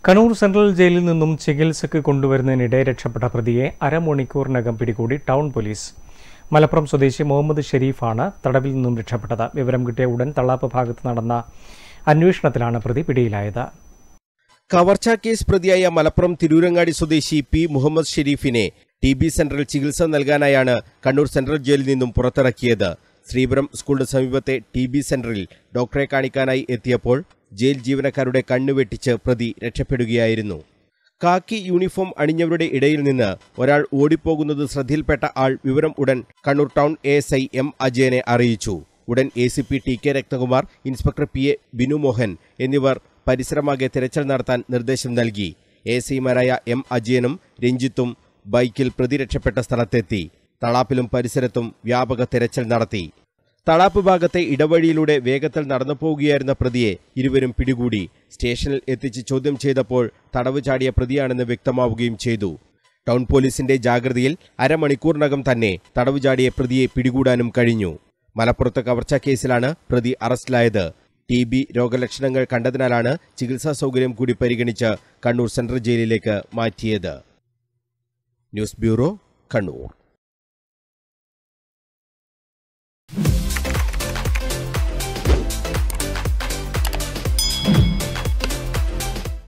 Kannur central ജയിലിൽ നിന്നും ചികിത്സയ്ക്ക് കൊണ്ടുവരുന്നതിനിടെ രക്ഷപ്പെട്ട പ്രതിയെ അരമണിക്കൂറിനകം പിടികൂടി ടൗൺ പോലീസ് മലപ്പുറം സ്വദേശി മുഹമ്മദ് ഷെരീഫാണ് തടവിൽ നിന്നും രക്ഷപ്പെട്ടത് വിവരം കിട്ടിയ ഉടൻ തള്ളാപ്പ് ഭാഗത്ത് നടന്ന അന്വേഷണത്തിലാണ് പ്രതി പിടിയിലായത് കവർച്ചാ കേസ് പ്രതിയായ മലപ്പുറം തിരൂരങ്ങാടി സ്വദേശി പി മുഹമ്മദ് ഷെരീഫിനെ ടി ബി സെന്ററിൽ ചികിത്സ നൽകാനായാണ് കണ്ണൂർ സെൻട്രൽ ജയിലിൽ നിന്നും പുറത്തിറക്കിയത് ശ്രീപുരം സ്കൂളിന് സമീപത്തെ ടി ബി സെന്ററിൽ ഡോക്ടറെ കാണിക്കാനായി എത്തിയപ്പോൾ ജയിൽ ജീവനക്കാരുടെ കണ്ണു വെട്ടിച്ച് പ്രതി രക്ഷപ്പെടുകയായിരുന്നു കാക്കി യൂണിഫോം അണിഞ്ഞവരുടെ ഇടയിൽ നിന്ന് ഒരാൾ ഓടിപ്പോകുന്നത് ശ്രദ്ധയിൽപ്പെട്ട ആൾ വിവരം ഉടൻ Kannur town A S I M അജയനെ അറിയിച്ചു ഉടൻ A C P T K Ratnakumar inspector P A Binu Mohan എന്നിവർ പരിസരമാകെ തിരച്ചിൽ നടത്താൻ നിർദ്ദേശം നൽകി എ എസ് ഐമാരായ എം അജയനും രഞ്ജിത്തും ബൈക്കിൽ പ്രതി രക്ഷപ്പെട്ട സ്ഥലത്തെത്തി തളാപ്പിലും പരിസരത്തും വ്യാപക തിരച്ചിൽ നടത്തി തളാപ്പ് ഭാഗത്തെ ഇടവഴിയിലൂടെ വേഗത്തിൽ നടന്നു പോവുകയായിരുന്ന പ്രതിയെ ഇരുവരും പിടികൂടി സ്റ്റേഷനിൽ എത്തിച്ച് ചോദ്യം ചെയ്തപ്പോൾ തടവ് ചാടിയ പ്രതിയാണെന്ന് വ്യക്തമാവുകയും ചെയ്തു ടൗൺ പോലീസിന്റെ ജാഗ്രതയിൽ അരമണിക്കൂറിനകം തന്നെ തടവ് ചാടിയ പ്രതിയെ പിടികൂടാനും കഴിഞ്ഞു മലപ്പുറത്ത് കവർച്ചാ കേസിലാണ് പ്രതി അറസ്റ്റിലായത് ടി ബി രോഗലക്ഷണങ്ങൾ കണ്ടതിനാലാണ് ചികിത്സാ സൗകര്യം കൂടി പരിഗണിച്ച് കണ്ണൂർ സെൻട്രൽ ജയിലിലേക്ക് മാറ്റിയത് ന്യൂസ് ബ്യൂറോ കണ്ണൂർ